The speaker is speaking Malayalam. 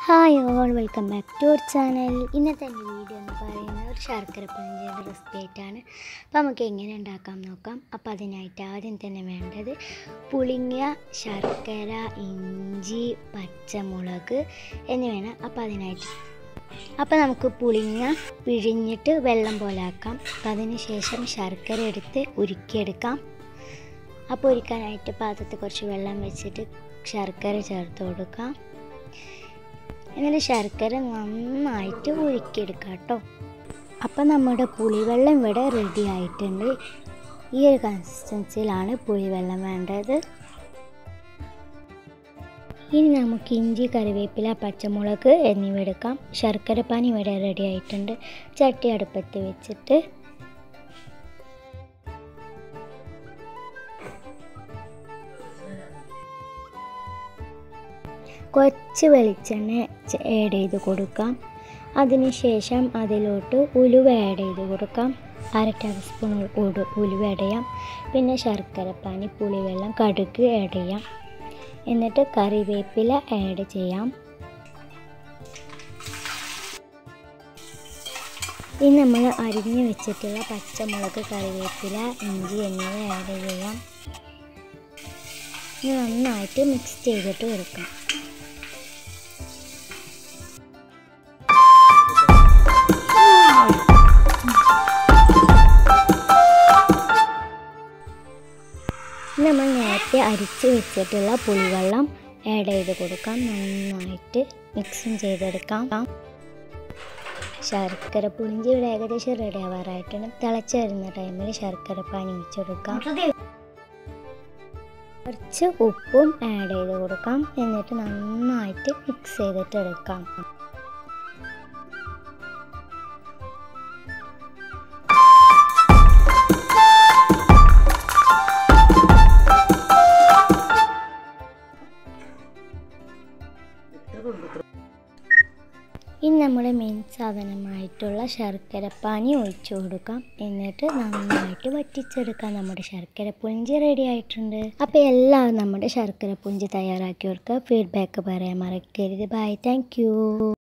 hi all welcome back to our channel ഇന്നത്തെ എൻ്റെ വീഡിയോ എന്ന് പറയുന്നത് ഒരു ശർക്കര പഞ്ചിയുടെ റെസിപ്പി ആയിട്ടാണ് അപ്പോൾ നമുക്ക് എങ്ങനെ ഉണ്ടാക്കാം നോക്കാം അപ്പോൾ അതിനായിട്ട് ആദ്യം തന്നെ വേണ്ടത് പുളിങ്ങിയ ശർക്കര ഇഞ്ചി പച്ചമുളക് എന്നിവയാണ് അപ്പോൾ അതിനായിട്ട് അപ്പോൾ നമുക്ക് പുളിങ്ങ പിഴിഞ്ഞിട്ട് വെള്ളം പോലെ ആക്കാം അപ്പോൾ അതിന് ശേഷം ശർക്കര എടുത്ത് ഉരുക്കിയെടുക്കാം അപ്പോൾ ഉരുക്കാനായിട്ട് പാത്രത്തിൽ കുറച്ച് വെള്ളം വെച്ചിട്ട് ശർക്കര ചേർത്ത് കൊടുക്കാം എന്നിട്ട് ശർക്കര നന്നായിട്ട് ഉരുക്കിയെടുക്കാം കേട്ടോ അപ്പം നമ്മുടെ പുളിവെള്ളം ഇവിടെ റെഡി ആയിട്ടുണ്ട് ഈ ഒരു കൺസിസ്റ്റൻസിയിലാണ് പുളിവെള്ളം വേണ്ടത് ഇനി നമുക്ക് ഇഞ്ചി കറിവേപ്പില പച്ചമുളക് എന്നിവ എടുക്കാം ശർക്കര പാനി ഇവിടെ റെഡി ആയിട്ടുണ്ട് ചട്ടി അടുപ്പത്ത് വെച്ചിട്ട് കുറച്ച് വെളിച്ചെണ്ണ ആഡ് ചെയ്ത് കൊടുക്കാം അതിനുശേഷം അതിലോട്ട് ഉലുവ ആഡ് ചെയ്ത് കൊടുക്കാം അര ടേബിൾ സ്പൂൺ ഉലുവ ആഡ് ചെയ്യാം പിന്നെ ശർക്കരപ്പാനി പുളിവെള്ളം കടുക് ആഡ് ചെയ്യാം എന്നിട്ട് കറിവേപ്പില ആഡ് ചെയ്യാം ഇനി നമ്മൾ അരിഞ്ഞ് വെച്ചിട്ടുള്ള പച്ചമുളക് കറിവേപ്പില ഇഞ്ചി എന്നിവ ആഡ് ചെയ്യാം ഇത് നന്നായിട്ട് മിക്സ് ചെയ്തിട്ട് കൊടുക്കാം നമ്മൾ നേരത്തെ അരിച്ച് വെച്ചിട്ടുള്ള പുളിവെള്ളം ആഡ് ചെയ്ത് കൊടുക്കാം നന്നായിട്ട് മിക്സും ചെയ്തെടുക്കാം ശർക്കര പുളിഞ്ചി ഇവിടെ ഏകദേശം റെഡി ആവാറായിട്ടാണ് തിളച്ച് വരുന്ന ടൈമിൽ ശർക്കര പാനി വെച്ചെടുക്കാം കുറച്ച് ഉപ്പും ആഡ് ചെയ്ത് കൊടുക്കാം എന്നിട്ട് നന്നായിട്ട് മിക്സ് ചെയ്തിട്ട് എടുക്കാം ഇനി നമ്മുടെ മെയിൻ സാധനമായിട്ടുള്ള ശർക്കരപ്പാനി ഒഴിച്ചു കൊടുക്കാം എന്നിട്ട് നന്നായിട്ട് വറ്റിച്ചെടുക്കാം നമ്മുടെ ശർക്കര പുഞ്ചി റെഡി ആയിട്ടുണ്ട് അപ്പോൾ എല്ലാവരും നമ്മുടെ ശർക്കര പുഞ്ചി തയ്യാറാക്കിയവർക്ക് ഫീഡ്ബാക്ക് പറയാൻ മറക്കരുത് ബൈ താങ്ക്